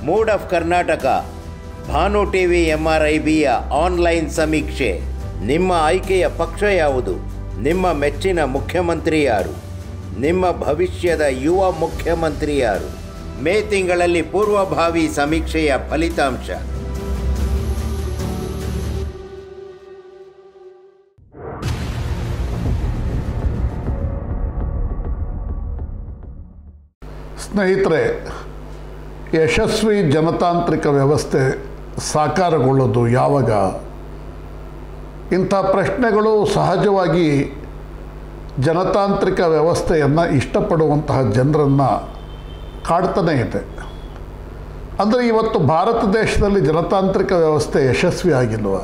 mood of Karnataka ಭಾನು TV ಎಂಆರ್ಐಬಿಯ online ಸಮೀಕ್ಷೆ ನಿಮ್ಮ ಆಯ್ಕೆಯ ಪಕ್ಷ ಯಾವುದು ನಿಮ್ಮ ಮೆಚ್ಚಿನ ಮುಖ್ಯಮಂತ್ರಿ ಯಾರು ನಿಮ್ಮ ಭವಿಷ್ಯದ ಯುವ ಮುಖ್ಯಮಂತ್ರಿ ಯಾರು ಮೇ ತಿಂಗಳಲ್ಲಿ ಪೂರ್ವಭಾವಿ ಸಮೀಕ್ಷೆಯ ಫಲಿತಾಂಶ ಸ್ನೇಹಿತರೆ ಯಶಸ್ವಿ ಜನತಾಂತ್ರಿಕ ವ್ಯವಸ್ಥೆ ಸಾಕಾರಗೊಳ್ಳೋದು ಯಾವಾಗ ಇಂಥ ಪ್ರಶ್ನೆಗಳು ಸಹಜವಾಗಿ ಜನತಾಂತ್ರಿಕ ವ್ಯವಸ್ಥೆಯನ್ನು ಇಷ್ಟಪಡುವಂತಹ ಜನರನ್ನು ಕಾಡ್ತಾನೇ ಇದೆ ಅಂದರೆ ಇವತ್ತು ಭಾರತ ದೇಶದಲ್ಲಿ ಜನತಾಂತ್ರಿಕ ವ್ಯವಸ್ಥೆ ಯಶಸ್ವಿ ಆಗಿಲ್ವ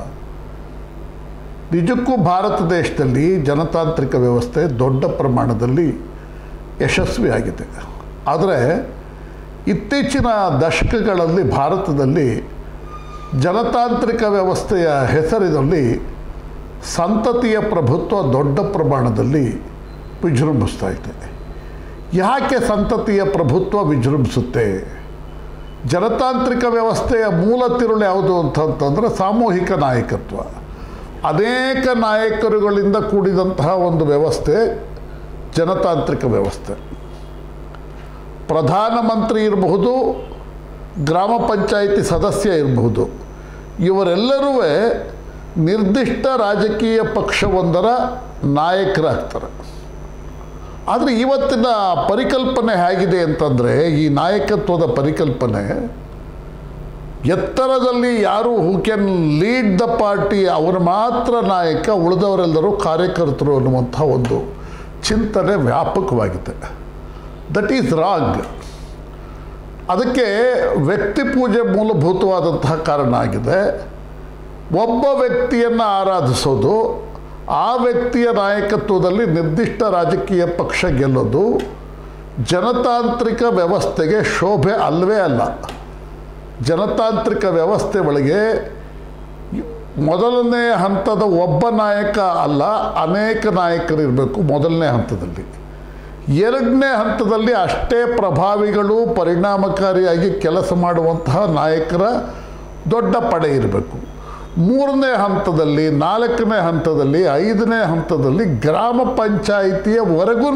ನಿಜಕ್ಕೂ ಭಾರತ ದೇಶದಲ್ಲಿ ಜನತಾಂತ್ರಿಕ ವ್ಯವಸ್ಥೆ ದೊಡ್ಡ ಪ್ರಮಾಣದಲ್ಲಿ ಯಶಸ್ವಿಯಾಗಿದೆ ಆದರೆ ಇತ್ತೀಚಿನ ದಶಕಗಳಲ್ಲಿ ಭಾರತದಲ್ಲಿ ಜನತಾಂತ್ರಿಕ ವ್ಯವಸ್ಥೆಯ ಹೆಸರಿನಲ್ಲಿ ಸಂತತಿಯ ಪ್ರಭುತ್ವ ದೊಡ್ಡ ಪ್ರಮಾಣದಲ್ಲಿ ವಿಜೃಂಭಿಸ್ತಾ ಇದೆ ಯಾಕೆ ಸಂತತಿಯ ಪ್ರಭುತ್ವ ವಿಜೃಂಭಿಸುತ್ತೆ ಜನತಾಂತ್ರಿಕ ವ್ಯವಸ್ಥೆಯ ಮೂಲ ತಿರುಳು ಯಾವುದು ಅಂತಂತಂದರೆ ಸಾಮೂಹಿಕ ನಾಯಕತ್ವ ಅನೇಕ ನಾಯಕರುಗಳಿಂದ ಕೂಡಿದಂತಹ ಒಂದು ವ್ಯವಸ್ಥೆ ಜನತಾಂತ್ರಿಕ ವ್ಯವಸ್ಥೆ ಪ್ರಧಾನಮಂತ್ರಿ ಇರಬಹುದು ಗ್ರಾಮ ಪಂಚಾಯಿತಿ ಸದಸ್ಯ ಇರಬಹುದು ಇವರೆಲ್ಲರೂ ನಿರ್ದಿಷ್ಟ ರಾಜಕೀಯ ಪಕ್ಷವೊಂದರ ನಾಯಕರಾಗ್ತಾರೆ ಆದರೆ ಇವತ್ತಿನ ಪರಿಕಲ್ಪನೆ ಹೇಗಿದೆ ಅಂತಂದರೆ ಈ ನಾಯಕತ್ವದ ಪರಿಕಲ್ಪನೆ ಎತ್ತರದಲ್ಲಿ ಯಾರು who can lead the party ಅವರು ಮಾತ್ರ ನಾಯಕ ಉಳಿದವರೆಲ್ಲರೂ ಕಾರ್ಯಕರ್ತರು ಅನ್ನುವಂಥ ಒಂದು ಚಿಂತನೆ ವ್ಯಾಪಕವಾಗಿದೆ ದಟ್ ಈಸ್ ರಾಂಗ್ ಅದಕ್ಕೆ ವ್ಯಕ್ತಿ ಪೂಜೆ ಮೂಲಭೂತವಾದಂತಹ ಕಾರಣ ಆಗಿದೆ ಒಬ್ಬ ವ್ಯಕ್ತಿಯನ್ನು ಆರಾಧಿಸೋದು ಆ ವ್ಯಕ್ತಿಯ ನಾಯಕತ್ವದಲ್ಲಿ ನಿರ್ದಿಷ್ಟ ರಾಜಕೀಯ ಪಕ್ಷ ಗೆಲ್ಲೋದು ಜನತಾಂತ್ರಿಕ ವ್ಯವಸ್ಥೆಗೆ ಶೋಭೆ ಅಲ್ಲವೇ ಅಲ್ಲ ಜನತಾಂತ್ರಿಕ ವ್ಯವಸ್ಥೆ ಒಳಗೆ ಮೊದಲನೇ ಹಂತದ ಒಬ್ಬ ನಾಯಕ ಅಲ್ಲ ಅನೇಕ ನಾಯಕರು ಇರಬೇಕು ಮೊದಲನೇ ಹಂತದಲ್ಲಿ ಎರಡನೇ ಹಂತದಲ್ಲಿ ಅಷ್ಟೇ ಪ್ರಭಾವಿಗಳು ಪರಿಣಾಮಕಾರಿಯಾಗಿ ಕೆಲಸ ಮಾಡುವಂತಹ ನಾಯಕರ ದೊಡ್ಡ ಪಡೆ ಇರಬೇಕು ಮೂರನೇ ಹಂತದಲ್ಲಿ ನಾಲ್ಕನೇ ಹಂತದಲ್ಲಿ ಐದನೇ ಹಂತದಲ್ಲಿ ಗ್ರಾಮ ಪಂಚಾಯಿತಿಯವರೆಗೂ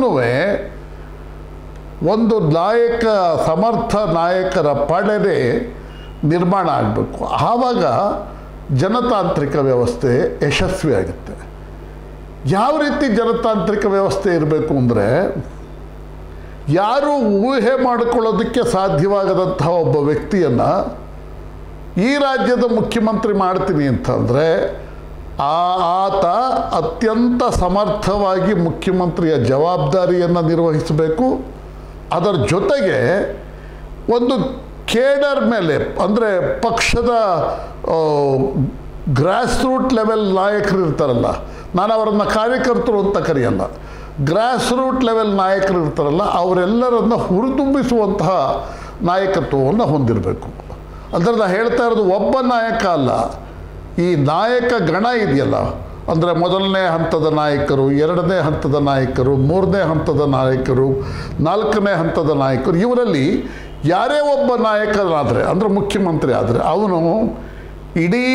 ಒಂದು ನಾಯಕ ಸಮರ್ಥ ನಾಯಕರ ಪಡೆನೇ ನಿರ್ಮಾಣ ಆಗಬೇಕು ಆವಾಗ ಜನತಾಂತ್ರಿಕ ವ್ಯವಸ್ಥೆ ಯಶಸ್ವಿಯಾಗುತ್ತೆ ಯಾವ ರೀತಿ ಜನತಾಂತ್ರಿಕ ವ್ಯವಸ್ಥೆ ಇರಬೇಕು ಅಂದರೆ ಯಾರು ಊಹೆ ಮಾಡಿಕೊಳ್ಳೋದಕ್ಕೆ ಸಾಧ್ಯವಾಗದಂತಹ ಒಬ್ಬ ವ್ಯಕ್ತಿಯನ್ನು ಈ ರಾಜ್ಯದ ಮುಖ್ಯಮಂತ್ರಿ ಮಾಡ್ತೀನಿ ಅಂತಂದರೆ ಆ ಆತ ಅತ್ಯಂತ ಸಮರ್ಥವಾಗಿ ಮುಖ್ಯಮಂತ್ರಿಯ ಜವಾಬ್ದಾರಿಯನ್ನು ನಿರ್ವಹಿಸಬೇಕು ಅದರ ಜೊತೆಗೆ ಒಂದು ಕೇಡರ್ ಮೇಲೆ ಅಂದರೆ ಪಕ್ಷದ ಗ್ರಾಸ್ ರೂಟ್ ಲೆವೆಲ್ ನಾಯಕರು ಇರ್ತಾರಲ್ಲ ನಾನು ಅವರನ್ನು ಕಾರ್ಯಕರ್ತರು ಅಂತ ಕರೆಯಲ್ಲ ಗ್ರಾಸ್ ರೂಟ್ ಲೆವೆಲ್ ನಾಯಕರು ಇರ್ತಾರಲ್ಲ ಅವರೆಲ್ಲರನ್ನ ಹುರಿದುಂಬಿಸುವಂತಹ ನಾಯಕತ್ವವನ್ನು ಹೊಂದಿರಬೇಕು ಅಂದರೆ ನಾನು ಹೇಳ್ತಾ ಇರೋದು ಒಬ್ಬ ನಾಯಕ ಅಲ್ಲ ಈ ನಾಯಕ ಗಣ ಇದೆಯಲ್ಲ ಅಂದರೆ ಮೊದಲನೇ ಹಂತದ ನಾಯಕರು ಎರಡನೇ ಹಂತದ ನಾಯಕರು ಮೂರನೇ ಹಂತದ ನಾಯಕರು ನಾಲ್ಕನೇ ಹಂತದ ನಾಯಕರು ಇವರಲ್ಲಿ ಯಾರೇ ಒಬ್ಬ ನಾಯಕನಾದರೆ ಅಂದರೆ ಮುಖ್ಯಮಂತ್ರಿ ಆದರೆ ಅವನು ಇಡೀ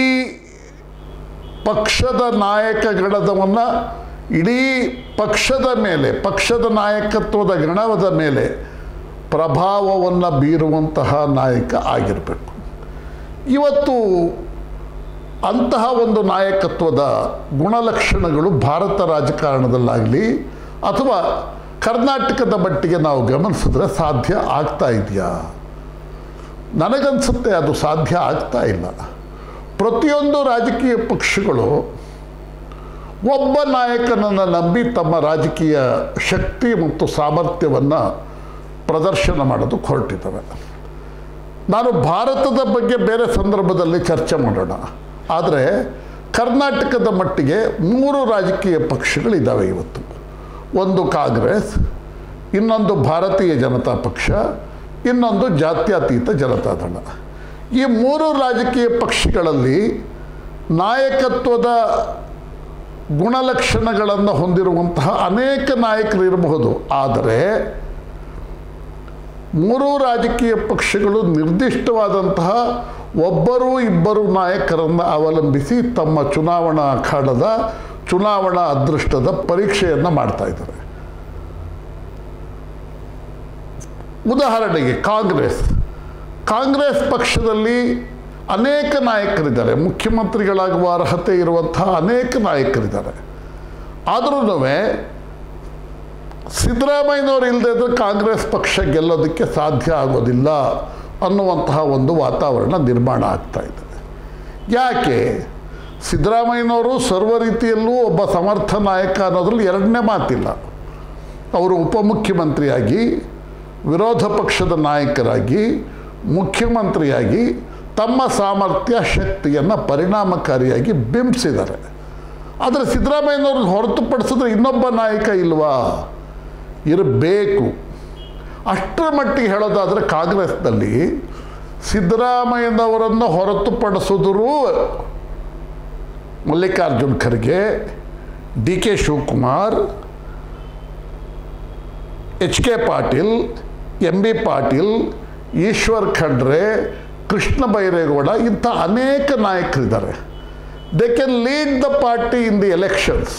ಪಕ್ಷದ ನಾಯಕ ಗಣದವನ್ನು ಇಡೀ ಪಕ್ಷದ ಮೇಲೆ ಪಕ್ಷದ ನಾಯಕತ್ವದ ಗಣದ ಮೇಲೆ ಪ್ರಭಾವವನ್ನು ಬೀರುವಂತಹ ನಾಯಕ ಆಗಿರಬೇಕು ಇವತ್ತು ಅಂತಹ ಒಂದು ನಾಯಕತ್ವದ ಗುಣಲಕ್ಷಣಗಳು ಭಾರತ ರಾಜಕಾರಣದಲ್ಲಾಗಲಿ ಅಥವಾ ಕರ್ನಾಟಕದ ಮಟ್ಟಿಗೆ ನಾವು ಗಮನಿಸಿದ್ರೆ ಸಾಧ್ಯ ಆಗ್ತಾ ಇದೆಯಾ ನನಗನ್ಸುತ್ತೆ ಅದು ಸಾಧ್ಯ ಆಗ್ತಾ ಇಲ್ಲ ಪ್ರತಿಯೊಂದು ರಾಜಕೀಯ ಪಕ್ಷಗಳು ಒಬ್ಬ ನಾಯಕನನ್ನು ನಂಬಿ ತಮ್ಮ ರಾಜಕೀಯ ಶಕ್ತಿ ಮತ್ತು ಸಾಮರ್ಥ್ಯವನ್ನು ಪ್ರದರ್ಶನ ಮಾಡೋದಕ್ಕೆ ಹೊರಟಿದ್ದಾವೆ ನಾನು ಭಾರತದ ಬಗ್ಗೆ ಬೇರೆ ಸಂದರ್ಭದಲ್ಲಿ ಚರ್ಚೆ ಮಾಡೋಣ ಆದರೆ ಕರ್ನಾಟಕದ ಮಟ್ಟಿಗೆ ಮೂರು ರಾಜಕೀಯ ಪಕ್ಷಗಳಿದ್ದಾವೆ ಇವತ್ತು ಒಂದು ಕಾಂಗ್ರೆಸ್ ಇನ್ನೊಂದು ಭಾರತೀಯ ಜನತಾ ಪಕ್ಷ ಇನ್ನೊಂದು ಜಾತ್ಯತೀತ ಜನತಾದಳ ಈ ಮೂರು ರಾಜಕೀಯ ಪಕ್ಷಗಳಲ್ಲಿ ನಾಯಕತ್ವದ ಗುಣಲಕ್ಷಣಗಳನ್ನು ಹೊಂದಿರುವಂತಹ ಅನೇಕ ನಾಯಕರು ಇರಬಹುದು ಆದರೆ ಮೂರೂ ರಾಜಕೀಯ ಪಕ್ಷಗಳು ನಿರ್ದಿಷ್ಟವಾದಂತಹ ಒಬ್ಬರು ಇಬ್ಬರು ನಾಯಕರನ್ನು ಅವಲಂಬಿಸಿ ತಮ್ಮ ಚುನಾವಣಾ ಅಖಾಡದ ಚುನಾವಣಾ ಅದೃಷ್ಟದ ಪರೀಕ್ಷೆಯನ್ನು ಮಾಡ್ತಾ ಇದ್ದಾರೆ ಉದಾಹರಣೆಗೆ ಕಾಂಗ್ರೆಸ್ ಕಾಂಗ್ರೆಸ್ ಪಕ್ಷದಲ್ಲಿ ಅನೇಕ ನಾಯಕರಿದ್ದಾರೆ ಮುಖ್ಯಮಂತ್ರಿಗಳಾಗುವ ಅರ್ಹತೆ ಇರುವಂತಹ ಅನೇಕ ನಾಯಕರಿದ್ದಾರೆ ಆದ್ರೂ ಸಿದ್ದರಾಮಯ್ಯನವರು ಇಲ್ಲದೆ ಇದ್ರೆ ಕಾಂಗ್ರೆಸ್ ಪಕ್ಷ ಗೆಲ್ಲೋದಕ್ಕೆ ಸಾಧ್ಯ ಆಗೋದಿಲ್ಲ ಅನ್ನುವಂತಹ ಒಂದು ವಾತಾವರಣ ನಿರ್ಮಾಣ ಆಗ್ತಾ ಇದೆ ಯಾಕೆ ಸಿದ್ದರಾಮಯ್ಯನವರು ಸರ್ವ ರೀತಿಯಲ್ಲೂ ಒಬ್ಬ ಸಮರ್ಥ ನಾಯಕ ಅನ್ನೋದ್ರಲ್ಲಿ ಎರಡನೇ ಮಾತಿಲ್ಲ ಅವರು ಉಪಮುಖ್ಯಮಂತ್ರಿಯಾಗಿ ವಿರೋಧ ಪಕ್ಷದ ನಾಯಕರಾಗಿ ಮುಖ್ಯಮಂತ್ರಿಯಾಗಿ ತಮ್ಮ ಸಾಮರ್ಥ್ಯ ಶಕ್ತಿಯನ್ನು ಪರಿಣಾಮಕಾರಿಯಾಗಿ ಬಿಂಬಿಸಿದ್ದಾರೆ ಆದರೆ ಸಿದ್ದರಾಮಯ್ಯನವ್ರನ್ನ ಹೊರತುಪಡಿಸಿದ್ರೆ ಇನ್ನೊಬ್ಬ ನಾಯಕ ಇಲ್ವಾ ಇರಬೇಕು ಅಷ್ಟರ ಮಟ್ಟಿಗೆ ಹೇಳೋದಾದರೆ ಕಾಂಗ್ರೆಸ್ನಲ್ಲಿ ಸಿದ್ದರಾಮಯ್ಯನವರನ್ನು ಹೊರತುಪಡಿಸಿದರೂ Mallikarjun Kharge D K Shivakumar H K Patil M B Patil Eshwar Khandre Krishna Byregowda ಇಂಥ ಅನೇಕ ನಾಯಕರಿದ್ದಾರೆ they can lead the party in the elections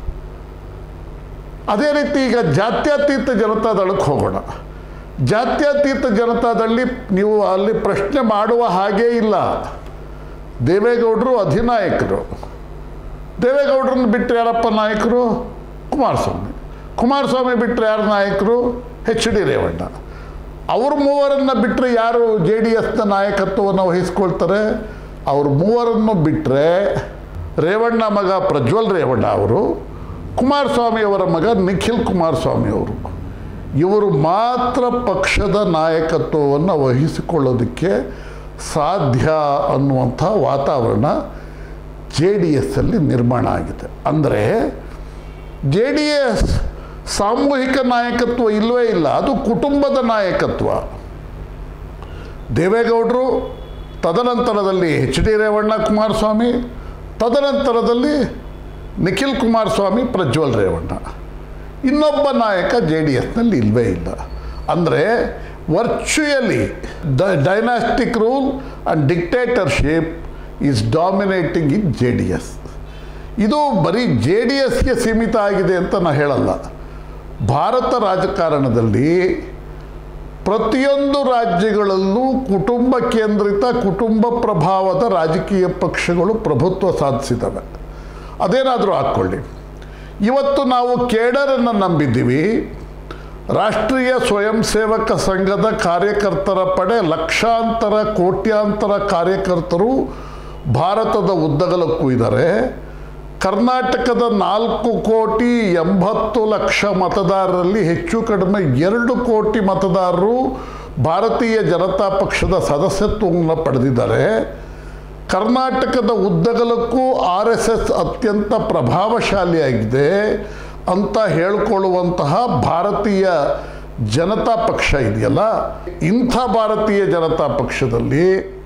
ಅದೇ ರೀತಿ ಈಗ ಜಾತ್ಯತೀತ ಜನತಾದಳಕ್ಕೆ ಹೋಗೋಣ ಜಾತ್ಯತೀತ ಜನತಾದಳಿ ನೀವು ಅಲ್ಲಿ ಪ್ರಶ್ನೆ ಮಾಡುವ ಹಾಗೇ ಇಲ್ಲ ದೇವೇಗೌಡರು ಅಧಿನಾಯಕರು ದೇವೇಗೌಡರನ್ನ ಬಿಟ್ಟರೆ ಯಾರಪ್ಪ ನಾಯಕರು ಕುಮಾರಸ್ವಾಮಿ ಕುಮಾರಸ್ವಾಮಿ ಬಿಟ್ಟರೆ ಯಾರು ನಾಯಕರು ಎಚ್ ಡಿ ರೇವಣ್ಣ ಅವ್ರ ಮೂವರನ್ನು ಬಿಟ್ಟರೆ ಯಾರು ಜೆ ಡಿ ಎಸ್ನ ನಾಯಕತ್ವವನ್ನು ವಹಿಸ್ಕೊಳ್ತಾರೆ ಅವ್ರ ಮೂವರನ್ನು ಬಿಟ್ಟರೆ ರೇವಣ್ಣ ಮಗ ಪ್ರಜ್ವಲ್ ರೇವಣ್ಣ ಅವರು ಕುಮಾರಸ್ವಾಮಿ ಅವರ ಮಗ ನಿಖಿಲ್ ಕುಮಾರಸ್ವಾಮಿ ಅವರು ಇವರು ಮಾತ್ರ ಪಕ್ಷದ ನಾಯಕತ್ವವನ್ನು ವಹಿಸಿಕೊಳ್ಳೋದಕ್ಕೆ ಸಾಧ್ಯ ಅನ್ನುವಂಥ ವಾತಾವರಣ ಜೆ ಡಿ ಎಸ್ಸಲ್ಲಿ ನಿರ್ಮಾಣ ಆಗಿದೆ ಅಂದರೆ ಜೆ ಡಿ ಎಸ್ ಸಾಮೂಹಿಕ ನಾಯಕತ್ವ ಇಲ್ಲವೇ ಇಲ್ಲ ಅದು ಕುಟುಂಬದ ನಾಯಕತ್ವ ದೇವೇಗೌಡರು ತದನಂತರದಲ್ಲಿ ಎಚ್ ಡಿ ರೇವಣ್ಣ ಕುಮಾರಸ್ವಾಮಿ ತದನಂತರದಲ್ಲಿ ನಿಖಿಲ್ ಕುಮಾರಸ್ವಾಮಿ ಪ್ರಜ್ವಲ್ ರೇವಣ್ಣ ಇನ್ನೊಬ್ಬ ನಾಯಕ ಜೆ ಡಿ ಎಸ್ನಲ್ಲಿ ಇಲ್ಲವೇ ಇಲ್ಲ ಅಂದರೆ virtually the dynastic rule and dictatorship is dominating in J D S ಇದು ಬರೀ ಜೆ ಡಿ ಎಸ್ಗೆ ಸೀಮಿತ ಆಗಿದೆ ಅಂತ ನಾನು ಹೇಳಲ್ಲ ಭಾರತ ರಾಜಕಾರಣದಲ್ಲಿ ಪ್ರತಿಯೊಂದು ರಾಜ್ಯಗಳಲ್ಲೂ ಕುಟುಂಬ ಕೇಂದ್ರಿತ ಕುಟುಂಬ ಪ್ರಭಾವದ ರಾಜಕೀಯ ಪಕ್ಷಗಳು ಪ್ರಭುತ್ವ ಸಾಧಿಸಿದವೆ ಅದೇನಾದರೂ ಹಾಕ್ಕೊಳ್ಳಿ ಇವತ್ತು ನಾವು ಕೇಡರನ್ನು ನಂಬಿದ್ದೀವಿ ರಾಷ್ಟ್ರೀಯ ಸ್ವಯಂ ಸೇವಕ ಸಂಘದ ಕಾರ್ಯಕರ್ತರ ಪಡೆ ಲಕ್ಷಾಂತರ ಕೋಟ್ಯಾಂತರ ಕಾರ್ಯಕರ್ತರು ಭಾರತದ ಉದ್ದಗಲಕ್ಕೂ ಇದ್ದಾರೆ ಕರ್ನಾಟಕದ ನಾಲ್ಕು ಕೋಟಿ ಎಂಬತ್ತು ಲಕ್ಷ ಮತದಾರರಲ್ಲಿ ಹೆಚ್ಚು ಕಡಿಮೆ ಎರಡು ಕೋಟಿ ಮತದಾರರು ಭಾರತೀಯ ಜನತಾ ಪಕ್ಷದ ಸದಸ್ಯತ್ವವನ್ನು ಪಡೆದಿದ್ದಾರೆ ಕರ್ನಾಟಕದ ಉದ್ದಗಲಕ್ಕೂ ಆರ್ ಎಸ್ ಎಸ್ ಅತ್ಯಂತ ಪ್ರಭಾವಶಾಲಿಯಾಗಿದೆ ಅಂತ ಹೇಳಿಕೊಳ್ಳುವಂತಹ ಭಾರತೀಯ ಜನತಾ ಪಕ್ಷ ಇದೆಯಲ್ಲ ಇಂಥ ಭಾರತೀಯ ಜನತಾ ಪಕ್ಷದಲ್ಲಿ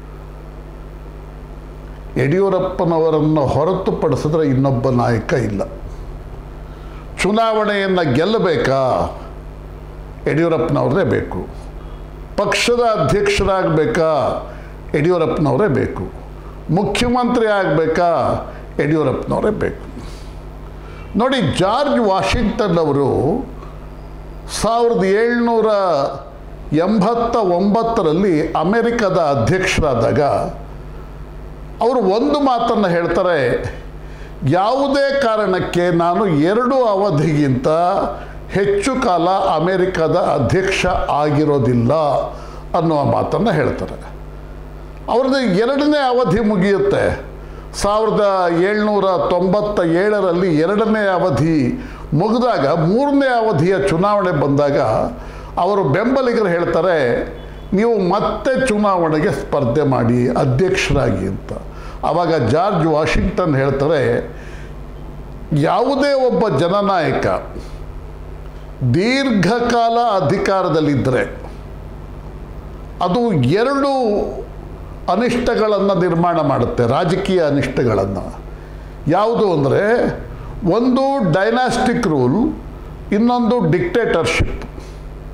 ಯಡಿಯೂರಪ್ಪನವರನ್ನು ಹೊರತುಪಡಿಸಿದ್ರೆ ಇನ್ನೊಬ್ಬ ನಾಯಕ ಇಲ್ಲ ಚುನಾವಣೆಯನ್ನು ಗೆಲ್ಲಬೇಕಾ ಯಡಿಯೂರಪ್ಪನವ್ರದೇ ಬೇಕು ಪಕ್ಷದ ಅಧ್ಯಕ್ಷರಾಗಬೇಕಾ ಯಡಿಯೂರಪ್ಪನವರೇ ಬೇಕು ಮುಖ್ಯಮಂತ್ರಿ ಆಗಬೇಕಾ ಯಡಿಯೂರಪ್ಪನವರೇ ಬೇಕು ನೋಡಿ ಜಾರ್ಜ್ ವಾಷಿಂಗ್ಟನ್ ಅವರು ಸಾವಿರದ ಏಳ್ನೂರ ಎಂಬತ್ತ ಒಂಬತ್ತರಲ್ಲಿ ಅಮೆರಿಕದ ಅಧ್ಯಕ್ಷರಾದಾಗ ಅವರು ಒಂದು ಮಾತನ್ನು ಹೇಳ್ತಾರೆ ಯಾವುದೇ ಕಾರಣಕ್ಕೆ ನಾನು ಎರಡು ಅವಧಿಗಿಂತ ಹೆಚ್ಚು ಕಾಲ ಅಮೆರಿಕದ ಅಧ್ಯಕ್ಷ ಆಗಿರೋದಿಲ್ಲ ಅನ್ನುವ ಮಾತನ್ನು ಹೇಳ್ತಾರೆ ಅವ್ರದ್ದು ಎರಡನೇ ಅವಧಿ ಮುಗಿಯುತ್ತೆ ಸಾವಿರದ ಏಳ್ನೂರ ತೊಂಬತ್ತ ಏಳರಲ್ಲಿ ಎರಡನೇ ಅವಧಿ ಮುಗಿದಾಗ ಮೂರನೇ ಅವಧಿಯ ಚುನಾವಣೆ ಬಂದಾಗ ಅವರು ಬೆಂಬಲಿಗರು ಹೇಳ್ತಾರೆ ನೀವು ಮತ್ತೆ ಚುನಾವಣೆಗೆ ಸ್ಪರ್ಧೆ ಮಾಡಿ ಅಧ್ಯಕ್ಷರಾಗಿ ಅಂತ ಆವಾಗ ಜಾರ್ಜ್ ವಾಷಿಂಗ್ಟನ್ ಹೇಳ್ತಾರೆ ಯಾವುದೇ ಒಬ್ಬ ಜನನಾಯಕ ದೀರ್ಘಕಾಲ ಅಧಿಕಾರದಲ್ಲಿದ್ದರೆ ಅದು ಎರಡು ಅನಿಷ್ಟಗಳನ್ನು ನಿರ್ಮಾಣ ಮಾಡುತ್ತೆ ರಾಜಕೀಯ ಅನಿಷ್ಟಗಳನ್ನು ಯಾವುದು ಅಂದರೆ ಒಂದು ಡೈನಾಸ್ಟಿಕ್ ರೂಲ್ ಇನ್ನೊಂದು ಡಿಕ್ಟೇಟರ್ಶಿಪ್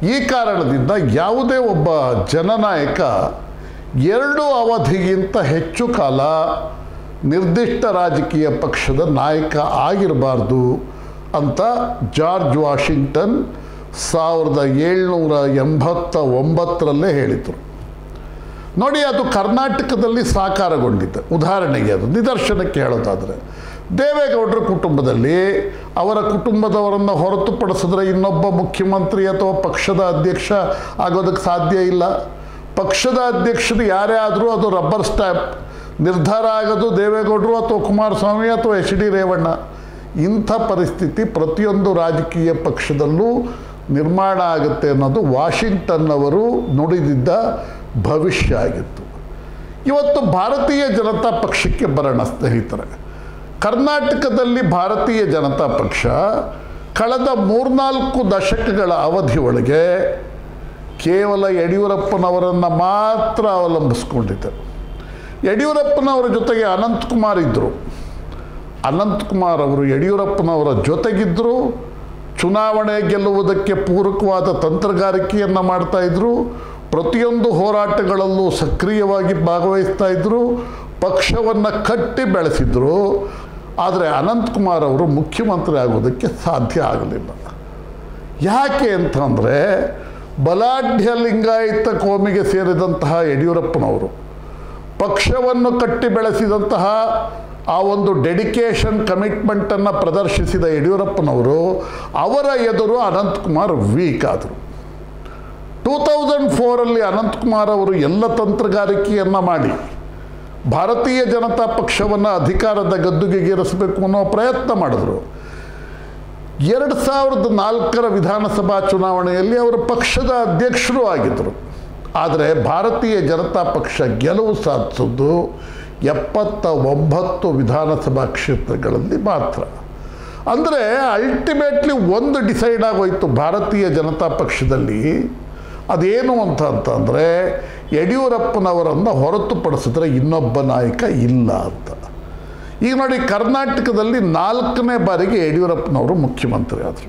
ಈ ಕಾರಣದಿಂದ ಯಾವುದೇ ಒಬ್ಬ ಜನನಾಯಕ ಎರಡು ಅವಧಿಗಿಂತ ಹೆಚ್ಚು ಕಾಲ ನಿರ್ದಿಷ್ಟ ರಾಜಕೀಯ ಪಕ್ಷದ ನಾಯಕ ಆಗಿರಬಾರ್ದು ಅಂತ ಜಾರ್ಜ್ ವಾಷಿಂಗ್ಟನ್ ಸಾವಿರದ ಏಳ್ನೂರ ಎಂಬತ್ತ ಒಂಬತ್ತರಲ್ಲೇ ಹೇಳಿದರು ನೋಡಿ ಅದು ಕರ್ನಾಟಕದಲ್ಲಿ ಸಾಕಾರಗೊಂಡಿದೆ ಉದಾಹರಣೆಗೆ ಅದು ನಿದರ್ಶನಕ್ಕೆ ಹೇಳೋದಾದರೆ ದೇವೇಗೌಡರ ಕುಟುಂಬದಲ್ಲಿ ಅವರ ಕುಟುಂಬದವರನ್ನು ಹೊರತುಪಡಿಸಿದ್ರೆ ಇನ್ನೊಬ್ಬ ಮುಖ್ಯಮಂತ್ರಿ ಅಥವಾ ಪಕ್ಷದ ಅಧ್ಯಕ್ಷ ಆಗೋದಕ್ಕೆ ಸಾಧ್ಯ ಇಲ್ಲ ಪಕ್ಷದ ಅಧ್ಯಕ್ಷರು ಯಾರೇ ಆದರೂ ಅದು ರಬ್ಬರ್ ಸ್ಟ್ಯಾಂಪ್ ನಿರ್ಧಾರ ಆಗೋದು ದೇವೇಗೌಡರು ಅಥವಾ ಕುಮಾರಸ್ವಾಮಿ ಅಥವಾ ಎಚ್ ಡಿ ರೇವಣ್ಣ ಇಂಥ ಪರಿಸ್ಥಿತಿ ಪ್ರತಿಯೊಂದು ರಾಜಕೀಯ ಪಕ್ಷದಲ್ಲೂ ನಿರ್ಮಾಣ ಆಗುತ್ತೆ ಅನ್ನೋದು ವಾಷಿಂಗ್ಟನ್ ಅವರು ನುಡಿದಿದ್ದ ಭವಿಷ್ಯ ಆಗಿತ್ತು ಇವತ್ತು ಭಾರತೀಯ ಜನತಾ ಪಕ್ಷಕ್ಕೆ ಬರೋಣ ಸ್ನೇಹಿತರೆ ಕರ್ನಾಟಕದಲ್ಲಿ ಭಾರತೀಯ ಜನತಾ ಪಕ್ಷ ಕಳೆದ ಮೂರ್ನಾಲ್ಕು ದಶಕಗಳ ಅವಧಿ ಒಳಗೆ ಕೇವಲ ಯಡಿಯೂರಪ್ಪನವರನ್ನು ಮಾತ್ರ ಅವಲಂಬಿಸ್ಕೊಂಡಿದೆ ಯಡಿಯೂರಪ್ಪನವರ ಜೊತೆಗೆ ಅನಂತಕುಮಾರ್ ಇದ್ದರು ಅನಂತಕುಮಾರ್ ಅವರು ಯಡಿಯೂರಪ್ಪನವರ ಜೊತೆಗಿದ್ದರು ಚುನಾವಣೆ ಗೆಲ್ಲುವುದಕ್ಕೆ ಪೂರಕವಾದ ತಂತ್ರಗಾರಿಕೆಯನ್ನು ಮಾಡ್ತಾಯಿದ್ರು ಪ್ರತಿಯೊಂದು ಹೋರಾಟಗಳಲ್ಲೂ ಸಕ್ರಿಯವಾಗಿ ಭಾಗವಹಿಸ್ತಾ ಇದ್ದರು ಪಕ್ಷವನ್ನು ಕಟ್ಟಿ ಬೆಳೆಸಿದ್ರು ಆದರೆ ಅನಂತಕುಮಾರ್ ಅವರು ಮುಖ್ಯಮಂತ್ರಿ ಆಗೋದಕ್ಕೆ ಸಾಧ್ಯ ಆಗಲಿಲ್ಲ ಯಾಕೆ ಅಂತಂದರೆ ಬಲಾಢ್ಯ ಲಿಂಗಾಯತ ಕೋಮಿಗೆ ಸೇರಿದಂತಹ ಯಡಿಯೂರಪ್ಪನವರು ಪಕ್ಷವನ್ನು ಕಟ್ಟಿ ಬೆಳೆಸಿದಂತಹ ಆ ಒಂದು ಡೆಡಿಕೇಶನ್ ಕಮಿಟ್ಮೆಂಟನ್ನು ಪ್ರದರ್ಶಿಸಿದ ಯಡಿಯೂರಪ್ಪನವರು ಅವರ ಎದುರು ಅನಂತಕುಮಾರ್ ವೀಕ್ ಆದರು ಟೂ ತೌಸಂಡ್ ಫೋರಲ್ಲಿ ಅನಂತಕುಮಾರ್ ಅವರು ಎಲ್ಲ ತಂತ್ರಗಾರಿಕೆಯನ್ನು ಮಾಡಿ ಭಾರತೀಯ ಜನತಾ ಪಕ್ಷವನ್ನು ಅಧಿಕಾರದ ಗದ್ದುಗೆಗೇರಿಸಬೇಕು ಅನ್ನೋ ಪ್ರಯತ್ನ ಮಾಡಿದ್ರು ಎರಡು ಸಾವಿರದ ನಾಲ್ಕರ ವಿಧಾನಸಭಾ ಚುನಾವಣೆಯಲ್ಲಿ ಅವರು ಪಕ್ಷದ ಅಧ್ಯಕ್ಷರೂ ಆಗಿದ್ದರು ಆದರೆ ಭಾರತೀಯ ಜನತಾ ಪಕ್ಷ ಗೆಲುವು ಸಾಧಿಸಿದ್ದು ಎಪ್ಪತ್ತ ಒಂಬತ್ತು ವಿಧಾನಸಭಾ ಕ್ಷೇತ್ರಗಳಲ್ಲಿ ಮಾತ್ರ ಅಂದರೆ ಅಲ್ಟಿಮೇಟ್ಲಿ ಒಂದು ಡಿಸೈಡ್ ಆಗೋಯ್ತು ಭಾರತೀಯ ಜನತಾ ಪಕ್ಷದಲ್ಲಿ ಅದೇನು ಅಂತ ಅಂತಂದರೆ ಯಡಿಯೂರಪ್ಪನವರನ್ನು ಹೊರತುಪಡಿಸಿದ್ರೆ ಇನ್ನೊಬ್ಬ ನಾಯಕ ಇಲ್ಲ ಅಂತ ಈಗ ನೋಡಿ ಕರ್ನಾಟಕದಲ್ಲಿ ನಾಲ್ಕನೇ ಬಾರಿಗೆ ಯಡಿಯೂರಪ್ಪನವರು ಮುಖ್ಯಮಂತ್ರಿ ಆದರು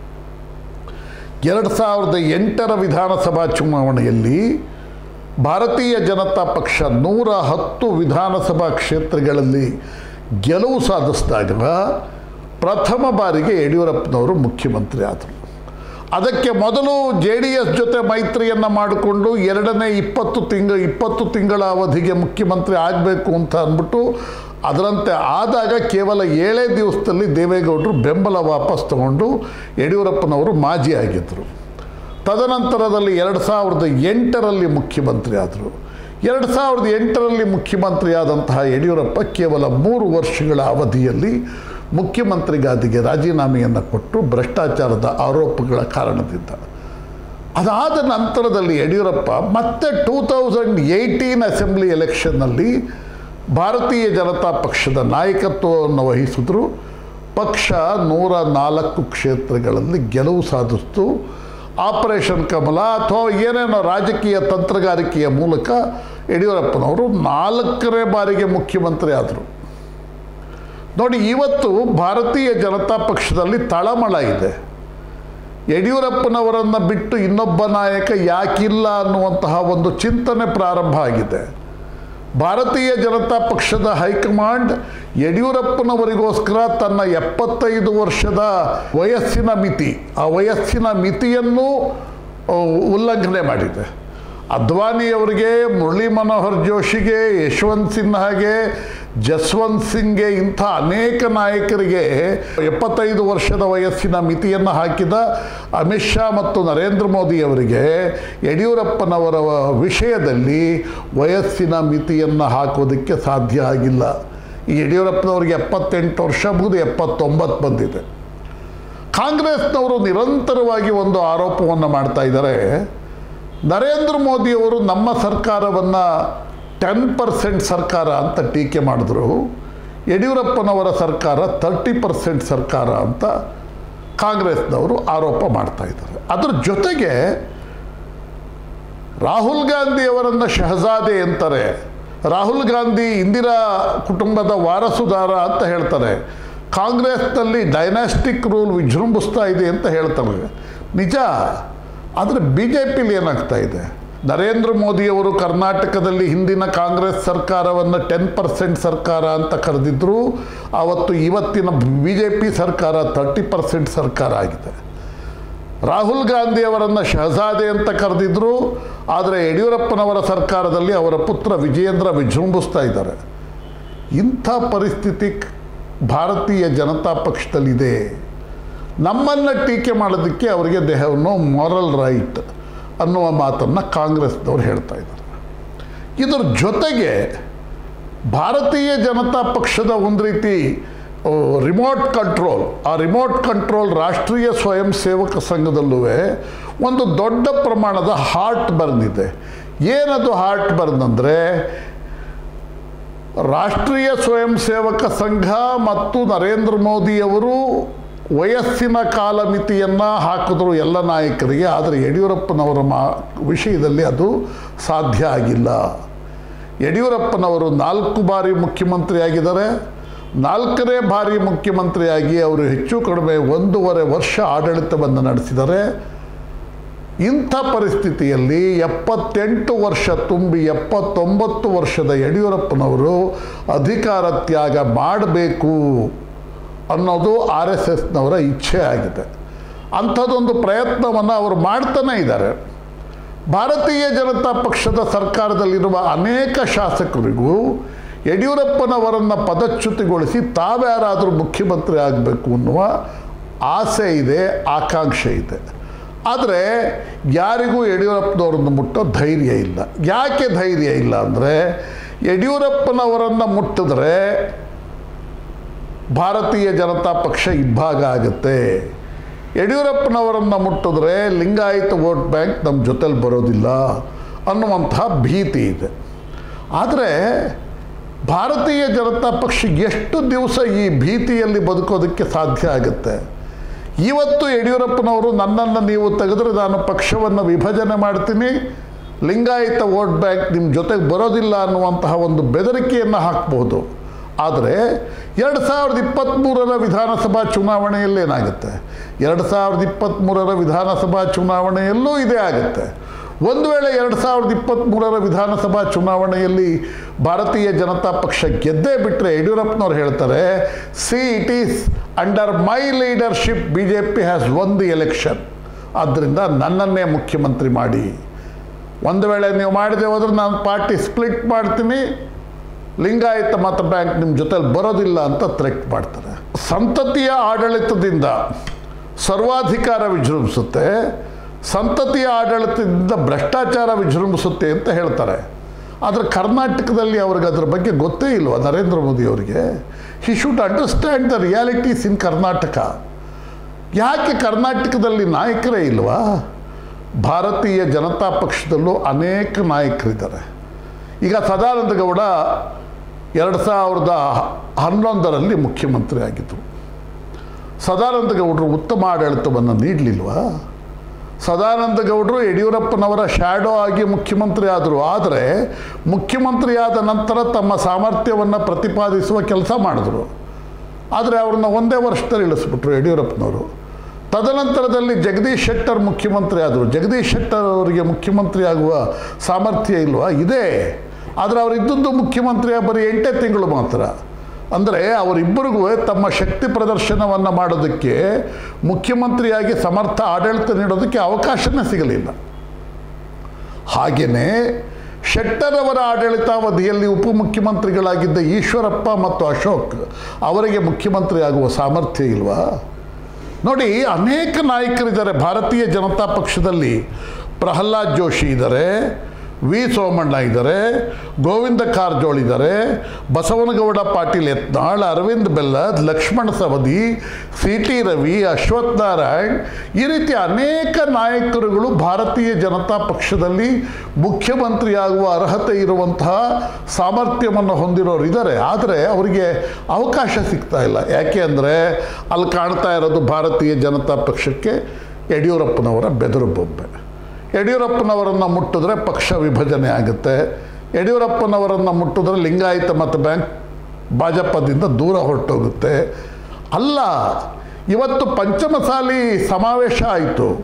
ಎರಡು ಸಾವಿರದ ಎಂಟರ ವಿಧಾನಸಭಾ ಚುನಾವಣೆಯಲ್ಲಿ ಭಾರತೀಯ ಜನತಾ ಪಕ್ಷ ನೂರ ಹತ್ತು ವಿಧಾನಸಭಾ ಕ್ಷೇತ್ರಗಳಲ್ಲಿ ಗೆಲುವು ಸಾಧಿಸಿದಾಗ ಪ್ರಥಮ ಬಾರಿಗೆ ಯಡಿಯೂರಪ್ಪನವರು ಮುಖ್ಯಮಂತ್ರಿ ಆದರು ಅದಕ್ಕೆ ಮೊದಲು ಜೆ ಡಿ ಎಸ್ ಜೊತೆ ಮೈತ್ರಿಯನ್ನು ಮಾಡಿಕೊಂಡು ಎರಡನೇ ಇಪ್ಪತ್ತು ತಿಂಗಳ ಇಪ್ಪತ್ತು ತಿಂಗಳ ಅವಧಿಗೆ ಮುಖ್ಯಮಂತ್ರಿ ಆಗಬೇಕು ಅಂತ ಅಂದ್ಬಿಟ್ಟು ಅದರಂತೆ ಆದಾಗ ಕೇವಲ ಏಳೇ ದಿವಸದಲ್ಲಿ ದೇವೇಗೌಡರು ಬೆಂಬಲ ವಾಪಸ್ ತಗೊಂಡು ಯಡಿಯೂರಪ್ಪನವರು ಮಾಜಿ ಆಗಿದ್ದರು ತದನಂತರದಲ್ಲಿ ಎರಡು ಸಾವಿರದ ಎಂಟರಲ್ಲಿ ಮುಖ್ಯಮಂತ್ರಿ ಆದರು ಎರಡು ಸಾವಿರದ ಎಂಟರಲ್ಲಿ ಮುಖ್ಯಮಂತ್ರಿ ಆದಂತಹ ಯಡಿಯೂರಪ್ಪ ಕೇವಲ ಮೂರು ವರ್ಷಗಳ ಅವಧಿಯಲ್ಲಿ ಮುಖ್ಯಮಂತ್ರಿ ಗಾದಿಗೆ ರಾಜೀನಾಮೆಯನ್ನು ಕೊಟ್ಟು ಭ್ರಷ್ಟಾಚಾರದ ಆರೋಪಗಳ ಕಾರಣದಿಂದ ಅದಾದ ನಂತರದಲ್ಲಿ ಯಡಿಯೂರಪ್ಪ ಮತ್ತೆ ಟೂ ತೌಸಂಡ್ ಏಯ್ಟೀನ್ ಅಸೆಂಬ್ಲಿ ಎಲೆಕ್ಷನ್ನಲ್ಲಿ ಭಾರತೀಯ ಜನತಾ ಪಕ್ಷದ ನಾಯಕತ್ವವನ್ನು ವಹಿಸಿದ್ರು ಪಕ್ಷ ನೂರ ನಾಲ್ಕು ಕ್ಷೇತ್ರಗಳಲ್ಲಿ ಗೆಲುವು ಸಾಧಿಸ್ತು ಆಪರೇಷನ್ ಕಮಲ ಅಥವಾ ಏನೇನೋ ರಾಜಕೀಯ ತಂತ್ರಗಾರಿಕೆಯ ಮೂಲಕ ಯಡಿಯೂರಪ್ಪನವರು ನಾಲ್ಕನೇ ಬಾರಿಗೆ ಮುಖ್ಯಮಂತ್ರಿ ಆದರು ನೋಡಿ ಇವತ್ತು ಭಾರತೀಯ ಜನತಾ ಪಕ್ಷದಲ್ಲಿ ತಳಮಳ ಇದೆ ಯಡಿಯೂರಪ್ಪನವರನ್ನು ಬಿಟ್ಟು ಇನ್ನೊಬ್ಬ ನಾಯಕ ಯಾಕಿಲ್ಲ ಅನ್ನುವಂತಹ ಒಂದು ಚಿಂತನೆ ಪ್ರಾರಂಭ ಆಗಿದೆ ಭಾರತೀಯ ಜನತಾ ಪಕ್ಷದ ಹೈಕಮಾಂಡ್ ಯಡಿಯೂರಪ್ಪನವರಿಗೋಸ್ಕರ ತನ್ನ ಎಪ್ಪತ್ತೈದು ವರ್ಷದ ವಯಸ್ಸಿನ ಮಿತಿ ಆ ವಯಸ್ಸಿನ ಮಿತಿಯನ್ನು ಆ, ಉಲ್ಲಂಘನೆ ಮಾಡಿದೆ ಅದ್ವಾನಿಯವರಿಗೆ ಮುರಳಿ ಮನೋಹರ್ ಜೋಶಿಗೆ ಯಶವಂತ್ ಸಿನ್ಹಾಗೆ ಜಸ್ವಂತ್ ಸಿಂಗ್ಗೆ ಇಂಥ ಅನೇಕ ನಾಯಕರಿಗೆ ಎಪ್ಪತ್ತೈದು ವರ್ಷದ ವಯಸ್ಸಿನ ಮಿತಿಯನ್ನು ಹಾಕಿದ ಅಮಿತ್ ಶಾ ಮತ್ತು ನರೇಂದ್ರ ಮೋದಿಯವರಿಗೆ ಯಡಿಯೂರಪ್ಪನವರ ವಿಷಯದಲ್ಲಿ ವಯಸ್ಸಿನ ಮಿತಿಯನ್ನು ಹಾಕೋದಕ್ಕೆ ಸಾಧ್ಯ ಆಗಿಲ್ಲ ಈ ಯಡಿಯೂರಪ್ಪನವ್ರಿಗೆ ಎಪ್ಪತ್ತೆಂಟು ವರ್ಷ ಮುಗಿದು ಎಪ್ಪತ್ತೊಂಬತ್ತು ಬಂದಿದೆ ಕಾಂಗ್ರೆಸ್ನವರು ನಿರಂತರವಾಗಿ ಒಂದು ಆರೋಪವನ್ನು ಮಾಡ್ತಾ ಇದ್ದಾರೆ ನರೇಂದ್ರ ಮೋದಿಯವರು ನಮ್ಮ ಸರ್ಕಾರವನ್ನು ಟೆನ್ ಪರ್ಸೆಂಟ್ ಸರ್ಕಾರ ಅಂತ ಟೀಕೆ ಮಾಡಿದ್ರು ಯಡಿಯೂರಪ್ಪನವರ ಸರ್ಕಾರ ತರ್ಟಿ ಪರ್ಸೆಂಟ್ ಸರ್ಕಾರ ಅಂತ ಕಾಂಗ್ರೆಸ್ನವರು ಆರೋಪ ಮಾಡ್ತಾ ಇದ್ದಾರೆ ಅದ್ರ ಜೊತೆಗೆ ರಾಹುಲ್ ಗಾಂಧಿಯವರನ್ನು ಶಹಜಾದೆ ಅಂತಾರೆ ರಾಹುಲ್ ಗಾಂಧಿ ಇಂದಿರಾ ಕುಟುಂಬದ ವಾರಸುದಾರ ಅಂತ ಹೇಳ್ತಾರೆ ಕಾಂಗ್ರೆಸ್ನಲ್ಲಿ ಡೈನಾಸ್ಟಿಕ್ ರೂಲ್ ವಿಜೃಂಭಿಸ್ತಾ ಇದೆ ಅಂತ ಹೇಳ್ತಾರೆ ನಿಜ ಆದರೆ ಬಿ ಜೆ ಪಿಲಿ ಏನಾಗ್ತಾ ಇದೆ ನರೇಂದ್ರ ಮೋದಿಯವರು ಕರ್ನಾಟಕದಲ್ಲಿ ಹಿಂದಿನ ಕಾಂಗ್ರೆಸ್ ಸರ್ಕಾರವನ್ನು ಟೆನ್ ಪರ್ಸೆಂಟ್ ಸರ್ಕಾರ ಅಂತ ಕರೆದಿದ್ರು ಆವತ್ತು ಇವತ್ತಿನ ಬಿ ಜೆ ಪಿ ಸರ್ಕಾರ ತರ್ಟಿ ಪರ್ಸೆಂಟ್ ಸರ್ಕಾರ ಆಗಿದೆ ರಾಹುಲ್ ಗಾಂಧಿಯವರನ್ನು ಶಹಜಾದೆ ಅಂತ ಕರೆದಿದ್ರು ಆದರೆ ಯಡಿಯೂರಪ್ಪನವರ ಸರ್ಕಾರದಲ್ಲಿ ಅವರ ಪುತ್ರ ವಿಜಯೇಂದ್ರ ವಿಜೃಂಭಿಸ್ತಾ ಇದ್ದಾರೆ ಇಂಥ ಪರಿಸ್ಥಿತಿ ಭಾರತೀಯ ಜನತಾ ಪಕ್ಷದಲ್ಲಿದೆ ನಮ್ಮನ್ನು ಟೀಕೆ ಮಾಡೋದಕ್ಕೆ ಅವರಿಗೆ they have no moral right ಅನ್ನುವ ಮಾತನ್ನು ಕಾಂಗ್ರೆಸ್ನವ್ರು ಹೇಳ್ತಾ ಇದ್ದಾರೆ ಇದರ ಜೊತೆಗೆ ಭಾರತೀಯ ಜನತಾ ಪಕ್ಷದ ಒಂದು ರೀತಿ ರಿಮೋಟ್ ಕಂಟ್ರೋಲ್ ಆ ರಿಮೋಟ್ ಕಂಟ್ರೋಲ್ ರಾಷ್ಟ್ರೀಯ ಸ್ವಯಂ ಸೇವಕ ಸಂಘದಲ್ಲೂ ಒಂದು ದೊಡ್ಡ ಪ್ರಮಾಣದ ಹಾರ್ಟ್ ಬರ್ನ್ ಇದೆ ಏನದು ಹಾರ್ಟ್ ಬರ್ನ್ ಅಂದರೆ ರಾಷ್ಟ್ರೀಯ ಸ್ವಯಂ ಸೇವಕ ಸಂಘ ಮತ್ತು ನರೇಂದ್ರ ಮೋದಿಯವರು ವಯಸ್ಸಿನ ಕಾಲಮಿತಿಯನ್ನು ಹಾಕಿದ್ರು ಎಲ್ಲ ನಾಯಕರಿಗೆ ಆದರೆ ಯಡಿಯೂರಪ್ಪನವರ ಮಾ ವಿಷಯದಲ್ಲಿ ಅದು ಸಾಧ್ಯ ಆಗಿಲ್ಲ ಯಡಿಯೂರಪ್ಪನವರು ನಾಲ್ಕು ಬಾರಿ ಮುಖ್ಯಮಂತ್ರಿ ಆಗಿದ್ದಾರೆ ನಾಲ್ಕನೇ ಬಾರಿ ಮುಖ್ಯಮಂತ್ರಿಯಾಗಿ ಅವರು ಹೆಚ್ಚು ಕಡಿಮೆ ಒಂದೂವರೆ ವರ್ಷ ಆಡಳಿತವನ್ನು ನಡೆಸಿದ್ದಾರೆ ಇಂಥ ಪರಿಸ್ಥಿತಿಯಲ್ಲಿ ಎಪ್ಪತ್ತೆಂಟು ವರ್ಷ ತುಂಬಿ ಎಪ್ಪತ್ತೊಂಬತ್ತು ವರ್ಷದ ಯಡಿಯೂರಪ್ಪನವರು ಅಧಿಕಾರ ತ್ಯಾಗ ಮಾಡಬೇಕು ಅನ್ನೋದು ಆರ್ ಎಸ್ ಎಸ್ನವರ ಇಚ್ಛೆ ಆಗಿದೆ ಅಂಥದ್ದೊಂದು ಪ್ರಯತ್ನವನ್ನು ಅವರು ಮಾಡ್ತಾನೇ ಇದ್ದಾರೆ ಭಾರತೀಯ ಜನತಾ ಪಕ್ಷದ ಸರ್ಕಾರದಲ್ಲಿರುವ ಅನೇಕ ಶಾಸಕರಿಗೂ ಯಡಿಯೂರಪ್ಪನವರನ್ನು ಪದಚ್ಯುತಿಗೊಳಿಸಿ ತಾವ್ಯಾರಾದರೂ ಮುಖ್ಯಮಂತ್ರಿ ಆಗಬೇಕು ಅನ್ನುವ ಆಸೆ ಇದೆ ಆಕಾಂಕ್ಷೆ ಇದೆ ಆದರೆ ಯಾರಿಗೂ ಯಡಿಯೂರಪ್ಪನವರನ್ನು ಮುಟ್ಟೋ ಧೈರ್ಯ ಇಲ್ಲ ಯಾಕೆ ಧೈರ್ಯ ಇಲ್ಲ ಅಂದರೆ ಯಡಿಯೂರಪ್ಪನವರನ್ನು ಮುಟ್ಟಿದ್ರೆ ಭಾರತೀಯ ಜನತಾ ಪಕ್ಷ ಇಬ್ಬಾಗ ಆಗುತ್ತೆ ಯಡಿಯೂರಪ್ಪನವರನ್ನು ಮುಟ್ಟಿದ್ರೆ ಲಿಂಗಾಯತ ವೋಟ್ ಬ್ಯಾಂಕ್ ನಮ್ಮ ಜೊತೆಲಿ ಬರೋದಿಲ್ಲ ಅನ್ನುವಂತಹ ಭೀತಿ ಇದೆ ಆದರೆ ಭಾರತೀಯ ಜನತಾ ಪಕ್ಷ ಎಷ್ಟು ದಿವಸ ಈ ಭೀತಿಯಲ್ಲಿ ಬದುಕೋದಕ್ಕೆ ಸಾಧ್ಯ ಆಗುತ್ತೆ ಇವತ್ತು ಯಡಿಯೂರಪ್ಪನವರು ನನ್ನನ್ನು ನೀವು ತೆಗೆದ್ರೆ ನಾನು ಪಕ್ಷವನ್ನು ವಿಭಜನೆ ಮಾಡ್ತೀನಿ ಲಿಂಗಾಯತ ವೋಟ್ ಬ್ಯಾಂಕ್ ನಿಮ್ಮ ಜೊತೆಗೆ ಬರೋದಿಲ್ಲ ಅನ್ನುವಂತಹ ಒಂದು ಬೆದರಿಕೆಯನ್ನು ಹಾಕ್ಬೋದು ಆದರೆ ಎರಡು ಸಾವಿರದ ಇಪ್ಪತ್ತ್ಮೂರರ ವಿಧಾನಸಭಾ ಚುನಾವಣೆಯಲ್ಲಿ ಏನಾಗುತ್ತೆ ಎರಡು ಸಾವಿರದ ಇಪ್ಪತ್ತ್ಮೂರರ ವಿಧಾನಸಭಾ ಚುನಾವಣೆಯಲ್ಲೂ ಇದೇ ಆಗುತ್ತೆ ಒಂದು ವೇಳೆ ಎರಡು ಸಾವಿರದ ಇಪ್ಪತ್ತ್ಮೂರರ ವಿಧಾನಸಭಾ ಚುನಾವಣೆಯಲ್ಲಿ ಭಾರತೀಯ ಜನತಾ ಪಕ್ಷ ಗೆದ್ದೇ ಬಿಟ್ಟರೆ ಯಡಿಯೂರಪ್ಪನವ್ರು ಹೇಳ್ತಾರೆ see it is under my leadership B J P has won the election ಆದ್ದರಿಂದ ನನ್ನನ್ನೇ ಮುಖ್ಯಮಂತ್ರಿ ಮಾಡಿ ಒಂದು ವೇಳೆ ನೀವು ಮಾಡದೆ ಹೋದ್ರೆ ನಾನು ಪಾರ್ಟಿ ಸ್ಪ್ಲಿಟ್ ಮಾಡ್ತೀನಿ ಲಿಂಗಾಯತ ಮತ ಬ್ಯಾಂಕ್ ನಿಮ್ಮ ಜೊತೆಲಿ ಬರೋದಿಲ್ಲ ಅಂತ ಥ್ರೆಟ್ ಮಾಡ್ತಾರೆ ಸಂತತಿಯ ಆಡಳಿತದಿಂದ ಸರ್ವಾಧಿಕಾರ ವಿಜೃಂಭಿಸುತ್ತೆ ಸಂತತಿಯ ಆಡಳಿತದಿಂದ ಭ್ರಷ್ಟಾಚಾರ ವಿಜೃಂಭಿಸುತ್ತೆ ಅಂತ ಹೇಳ್ತಾರೆ ಆದರೆ ಕರ್ನಾಟಕದಲ್ಲಿ ಅವ್ರಿಗೆ ಅದ್ರ ಬಗ್ಗೆ ಗೊತ್ತೇ ಇಲ್ವಾ ನರೇಂದ್ರ ಮೋದಿ ಅವರಿಗೆ he should understand the realities in Karnataka ಯಾಕೆ ಕರ್ನಾಟಕದಲ್ಲಿ ನಾಯಕರೇ ಇಲ್ವಾ ಭಾರತೀಯ ಜನತಾ ಪಕ್ಷದಲ್ಲೂ ಅನೇಕ ನಾಯಕರಿದ್ದಾರೆ ಈಗ ಸದಾನಂದ ಗೌಡ ಎರಡು ಸಾವಿರದ ಹನ್ನೊಂದರಲ್ಲಿ ಮುಖ್ಯಮಂತ್ರಿ ಆಗಿದ್ದರು ಸದಾನಂದ ಗೌಡರು ಉತ್ತಮ ಆಡಳಿತವನ್ನು ನೀಡಲಿಲ್ವಾ ಸದಾನಂದ ಗೌಡರು ಯಡಿಯೂರಪ್ಪನವರ ಶ್ಯಾಡೋ ಆಗಿ ಮುಖ್ಯಮಂತ್ರಿ ಆದರು ಆದರೆ ಮುಖ್ಯಮಂತ್ರಿ ಆದ ನಂತರ ತಮ್ಮ ಸಾಮರ್ಥ್ಯವನ್ನು ಪ್ರತಿಪಾದಿಸುವ ಕೆಲಸ ಮಾಡಿದ್ರು ಆದರೆ ಅವ್ರನ್ನ ಒಂದೇ ವರ್ಷದಲ್ಲಿ ಇಳಿಸ್ಬಿಟ್ರು ಯಡಿಯೂರಪ್ಪನವರು ತದನಂತರದಲ್ಲಿ ಜಗದೀಶ್ ಶೆಟ್ಟರ್ ಮುಖ್ಯಮಂತ್ರಿ ಆದರು ಜಗದೀಶ್ ಶೆಟ್ಟರ್ ಅವರಿಗೆ ಮುಖ್ಯಮಂತ್ರಿ ಆಗುವ ಸಾಮರ್ಥ್ಯ ಇಲ್ವಾ ಇದೆ ಆದರೆ ಅವರಿದ್ದದ್ದು ಮುಖ್ಯಮಂತ್ರಿಯ ಬರೀ ಎಂಟೇ ತಿಂಗಳು ಮಾತ್ರ ಅಂದರೆ ಅವರಿಬ್ಬರಿಗೂ ತಮ್ಮ ಶಕ್ತಿ ಪ್ರದರ್ಶನವನ್ನು ಮಾಡೋದಕ್ಕೆ ಮುಖ್ಯಮಂತ್ರಿಯಾಗಿ ಸಮರ್ಥ ಆಡಳಿತ ನೀಡೋದಕ್ಕೆ ಅವಕಾಶನೇ ಸಿಗಲಿಲ್ಲ ಹಾಗೆಯೇ ಶೆಟ್ಟರ್ ಅವರ ಆಡಳಿತಾವಧಿಯಲ್ಲಿ ಉಪಮುಖ್ಯಮಂತ್ರಿಗಳಾಗಿದ್ದ ಈಶ್ವರಪ್ಪ ಮತ್ತು ಅಶೋಕ್ ಅವರಿಗೆ ಮುಖ್ಯಮಂತ್ರಿ ಆಗುವ ಸಾಮರ್ಥ್ಯ ಇಲ್ವಾ ನೋಡಿ ಅನೇಕ ನಾಯಕರಿದ್ದಾರೆ ಭಾರತೀಯ ಜನತಾ ಪಕ್ಷದಲ್ಲಿ ಪ್ರಹ್ಲಾದ್ ಜೋಶಿ ಇದ್ದಾರೆ ವಿ ಸೋಮಣ್ಣ ಇದ್ದಾರೆ ಗೋವಿಂದ ಕಾರಜೋಳ ಇದ್ದಾರೆ ಬಸವನಗೌಡ ಪಾಟೀಲ್ ಯತ್ನಾಳ್ ಅರವಿಂದ್ ಬೆಲ್ಲದ್ ಲಕ್ಷ್ಮಣ ಸವದಿ ಸಿ ಟಿ ರವಿ ಅಶ್ವಥ್ ನಾರಾಯಣ್ ಈ ರೀತಿ ಅನೇಕ ನಾಯಕರುಗಳು ಭಾರತೀಯ ಜನತಾ ಪಕ್ಷದಲ್ಲಿ ಮುಖ್ಯಮಂತ್ರಿಯಾಗುವ ಅರ್ಹತೆ ಇರುವಂತಹ ಸಾಮರ್ಥ್ಯವನ್ನು ಹೊಂದಿರೋರು ಇದ್ದಾರೆ ಆದರೆ ಅವರಿಗೆ ಅವಕಾಶ ಸಿಗ್ತಾ ಇಲ್ಲ ಯಾಕೆ ಅಂದರೆ ಅಲ್ಲಿ ಕಾಣ್ತಾ ಇರೋದು ಭಾರತೀಯ ಜನತಾ ಪಕ್ಷಕ್ಕೆ ಯಡಿಯೂರಪ್ಪನವರ ಬೆದರು ಬೊಬ್ಬೆ ಯಡಿಯೂರಪ್ಪನವರನ್ನು ಮುಟ್ಟಿದ್ರೆ ಪಕ್ಷ ವಿಭಜನೆ ಆಗುತ್ತೆ ಯಡಿಯೂರಪ್ಪನವರನ್ನು ಮುಟ್ಟಿದ್ರೆ ಲಿಂಗಾಯತ ಮತ ಬ್ಯಾಂಕ್ ಭಾಜಪದಿಂದ ದೂರ ಹೊರಟೋಗುತ್ತೆ ಅಲ್ಲ ಇವತ್ತು ಪಂಚಮಸಾಲಿ ಸಮಾವೇಶ ಆಯಿತು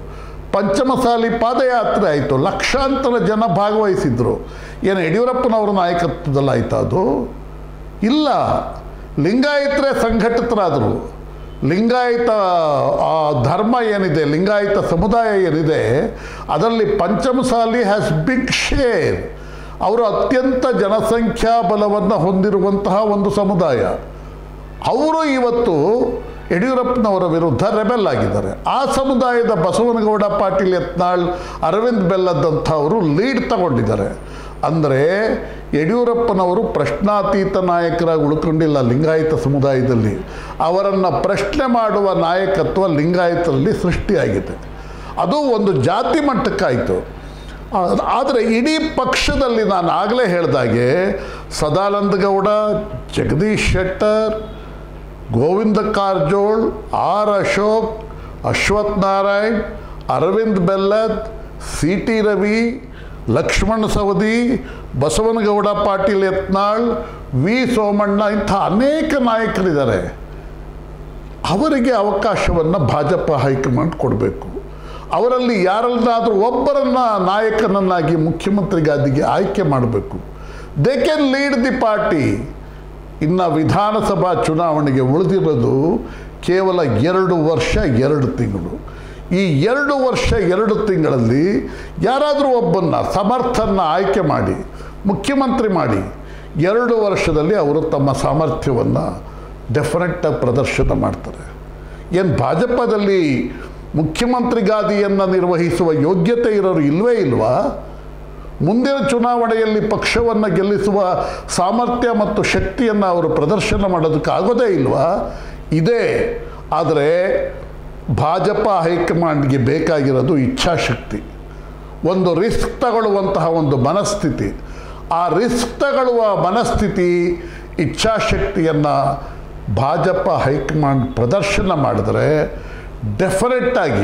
ಪಂಚಮಸಾಲಿ ಪಾದಯಾತ್ರೆ ಆಯಿತು ಲಕ್ಷಾಂತರ ಜನ ಭಾಗವಹಿಸಿದ್ರು ಏನು ಯಡಿಯೂರಪ್ಪನವರ ನಾಯಕತ್ವದಲ್ಲಿ ಆಯ್ತಾ ಅದು ಇಲ್ಲ ಲಿಂಗಾಯತರೇ ಸಂಘಟಿತರಾದರು ಲಿಂಗಾಯತ ಆ ಧರ್ಮ ಏನಿದೆ ಲಿಂಗಾಯತ ಸಮುದಾಯ ಏನಿದೆ ಅದರಲ್ಲಿ ಪಂಚಮಸಾಲಿ ಹ್ಯಾಸ್ ಬಿಗ್ ಶೇರ್ ಅವರು ಅತ್ಯಂತ ಜನಸಂಖ್ಯಾ ಬಲವನ್ನು ಹೊಂದಿರುವಂತಹ ಒಂದು ಸಮುದಾಯ ಅವರು ಇವತ್ತು ಯಡಿಯೂರಪ್ಪನವರ ವಿರುದ್ಧ ರೆಬೆಲ್ ಆಗಿದ್ದಾರೆ ಆ ಸಮುದಾಯದ ಬಸವನಗೌಡ ಪಾಟೀಲ್ ಯತ್ನಾಳ್ ಅರವಿಂದ್ ಬೆಲ್ಲದಂಥವರು ಲೀಡ್ ತಗೊಂಡಿದ್ದಾರೆ ಅಂದರೆ ಯಡಿಯೂರಪ್ಪನವರು ಪ್ರಶ್ನಾತೀತ ನಾಯಕರಾಗಿ ಉಳ್ಕೊಂಡಿಲ್ಲ ಲಿಂಗಾಯತ ಸಮುದಾಯದಲ್ಲಿ ಅವರನ್ನು ಪ್ರಶ್ನೆ ಮಾಡುವ ನಾಯಕತ್ವ ಲಿಂಗಾಯತರಲ್ಲಿ ಸೃಷ್ಟಿಯಾಗಿದೆ ಅದು ಒಂದು ಜಾತಿ ಮಟ್ಟಕ್ಕಾಯಿತು ಆದರೆ ಇಡೀ ಪಕ್ಷದಲ್ಲಿ ನಾನು ಆಗಲೇ ಹೇಳ್ದಾಗೆ Sadananda Gowda Jagadish Shettar Govind Karjol R Ashok Ashwath Narayan Arvind Bellad C T Ravi Laxman Savadi Basanagouda Patil Yatnal V Somanna ಇಂಥ ಅನೇಕ ನಾಯಕರಿದ್ದಾರೆ ಅವರಿಗೆ ಅವಕಾಶವನ್ನು ಭಾಜಪ ಹೈಕಮಾಂಡ್ ಕೊಡಬೇಕು ಅವರಲ್ಲಿ ಯಾರನ್ನಾದರೂ ಒಬ್ಬರನ್ನ ನಾಯಕನನ್ನಾಗಿ ಮುಖ್ಯಮಂತ್ರಿ ಗಾದಿಗೆ ಆಯ್ಕೆ ಮಾಡಬೇಕು they can lead the party ಇನ್ನು ವಿಧಾನಸಭಾ ಚುನಾವಣೆಗೆ ಉಳಿದಿರೋದು ಕೇವಲ ಎರಡು ವರ್ಷ ಎರಡು ತಿಂಗಳು ಈ ಎರಡು ವರ್ಷ ಎರಡು ತಿಂಗಳಲ್ಲಿ ಯಾರಾದರೂ ಒಬ್ಬನ್ನ ಸಮರ್ಥನ ಆಯ್ಕೆ ಮಾಡಿ ಮುಖ್ಯಮಂತ್ರಿ ಮಾಡಿ ಎರಡು ವರ್ಷದಲ್ಲಿ ಅವರು ತಮ್ಮ ಸಾಮರ್ಥ್ಯವನ್ನು ಡೆಫಿನೆಟ್ಟಾಗಿ ಪ್ರದರ್ಶನ ಮಾಡ್ತಾರೆ ಏನು ಭಾಜಪದಲ್ಲಿ ಮುಖ್ಯಮಂತ್ರಿ ಗಾದಿಯನ್ನು ನಿರ್ವಹಿಸುವ ಯೋಗ್ಯತೆ ಇರೋರು ಇಲ್ವೇ ಇಲ್ವಾ ಮುಂದಿನ ಚುನಾವಣೆಯಲ್ಲಿ ಪಕ್ಷವನ್ನು ಗೆಲ್ಲಿಸುವ ಸಾಮರ್ಥ್ಯ ಮತ್ತು ಶಕ್ತಿಯನ್ನು ಅವರು ಪ್ರದರ್ಶನ ಮಾಡೋದಕ್ಕಾಗೋದೇ ಇಲ್ವಾ ಇದೆ ಆದರೆ ಭಾಜಪ ಹೈಕಮಾಂಡ್ಗೆ ಬೇಕಾಗಿರೋದು ಇಚ್ಛಾಶಕ್ತಿ ಒಂದು ರಿಸ್ಕ್ ತಗೊಳ್ಳುವಂತಹ ಒಂದು ಮನಸ್ಥಿತಿ ಆ ರಿಸ್ಕ್ ತಗೊಳ್ಳುವ ಮನಸ್ಥಿತಿ ಇಚ್ಛಾಶಕ್ತಿಯನ್ನು ಭಾಜಪ ಹೈಕಮಾಂಡ್ ಪ್ರದರ್ಶನ ಮಾಡಿದ್ರೆ ಡೆಫಿನೆಟ್ಟಾಗಿ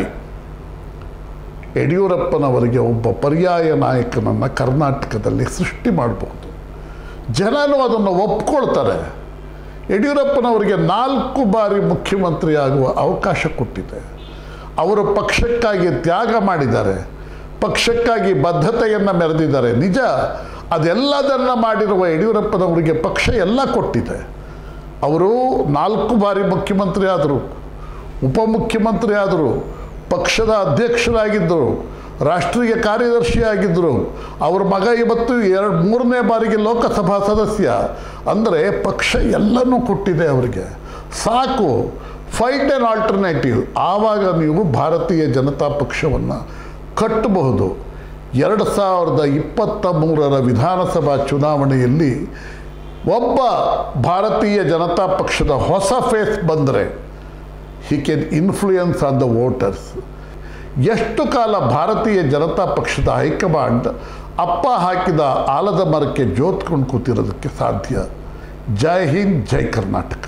ಯಡಿಯೂರಪ್ಪನವರಿಗೆ ಒಬ್ಬ ಪರ್ಯಾಯ ನಾಯಕನನ್ನು ಕರ್ನಾಟಕದಲ್ಲಿ ಸೃಷ್ಟಿ ಮಾಡಬಹುದು ಜನರು ಅದನ್ನು ಒಪ್ಕೊಳ್ತಾರೆ ಯಡಿಯೂರಪ್ಪನವರಿಗೆ ನಾಲ್ಕು ಬಾರಿ ಮುಖ್ಯಮಂತ್ರಿ ಆಗುವ ಅವಕಾಶ ಕೊಟ್ಟಿದೆ ಅವರು ಪಕ್ಷಕ್ಕಾಗಿ ತ್ಯಾಗ ಮಾಡಿದ್ದಾರೆ ಪಕ್ಷಕ್ಕಾಗಿ ಬದ್ಧತೆಯನ್ನು ಮೆರೆದಿದ್ದಾರೆ ನಿಜ ಅದೆಲ್ಲದನ್ನ ಮಾಡಿರುವ ಯಡಿಯೂರಪ್ಪನವರಿಗೆ ಪಕ್ಷ ಎಲ್ಲ ಕೊಟ್ಟಿದೆ ಅವರು ನಾಲ್ಕು ಬಾರಿ ಮುಖ್ಯಮಂತ್ರಿ ಆದರು ಉಪಮುಖ್ಯಮಂತ್ರಿ ಆದರು ಪಕ್ಷದ ಅಧ್ಯಕ್ಷರಾಗಿದ್ದರು ರಾಷ್ಟ್ರೀಯ ಕಾರ್ಯದರ್ಶಿ ಆಗಿದ್ದರು ಅವ್ರ ಮಗ ಇವತ್ತು ಎರಡು ಮೂರನೇ ಬಾರಿಗೆ ಲೋಕಸಭಾ ಸದಸ್ಯ ಅಂದರೆ ಪಕ್ಷ ಎಲ್ಲನೂ ಕೊಟ್ಟಿದೆ ಅವರಿಗೆ ಸಾಕು ಫೈಟ್ ಆ್ಯನ್ ಆಲ್ಟರ್ನೇಟಿವ್ ಆವಾಗ ನೀವು ಭಾರತೀಯ ಜನತಾ ಪಕ್ಷವನ್ನು ಕಟ್ಟಬಹುದು ಎರಡು ಸಾವಿರದ ಇಪ್ಪತ್ತ ಮೂರರ ವಿಧಾನಸಭಾ ಚುನಾವಣೆಯಲ್ಲಿ ಒಬ್ಬ ಭಾರತೀಯ ಜನತಾ ಪಕ್ಷದ ಹೊಸ ಫೇಸ್ ಬಂದರೆ he can influence on the voters ಎಷ್ಟು ಕಾಲ ಭಾರತೀಯ ಜನತಾ ಪಕ್ಷದ ಹೈಕಮಾಂಡ್ ಅಪ್ಪ ಹಾಕಿದ ಆಲದ ಮರಕ್ಕೆ ಜೋತ್ಕೊಂಡು ಕೂತಿರೋದಕ್ಕೆ ಸಾಧ್ಯ ಜೈ ಹಿಂದ್ ಜೈ ಕರ್ನಾಟಕ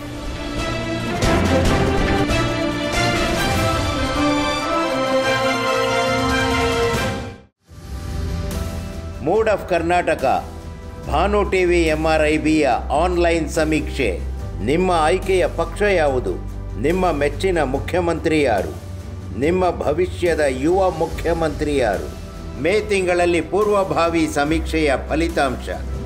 ಮೂಡ್ ಆಫ್ ಕರ್ನಾಟಕ ಭಾನು ಟಿವಿ ಎಂಆರ್ಐಬಿಯ ಆನ್ಲೈನ್ ಸಮೀಕ್ಷೆ ನಿಮ್ಮ ಆಯ್ಕೆಯ ಪಕ್ಷ ಯಾವುದು ನಿಮ್ಮ ಮೆಚ್ಚಿನ ಮುಖ್ಯಮಂತ್ರಿ ಯಾರು ನಿಮ್ಮ ಭವಿಷ್ಯದ ಯುವ ಮುಖ್ಯಮಂತ್ರಿ ಯಾರು ಮೇ ತಿಂಗಳಲ್ಲಿ ಪೂರ್ವಭಾವಿ ಸಮೀಕ್ಷೆಯ ಫಲಿತಾಂಶ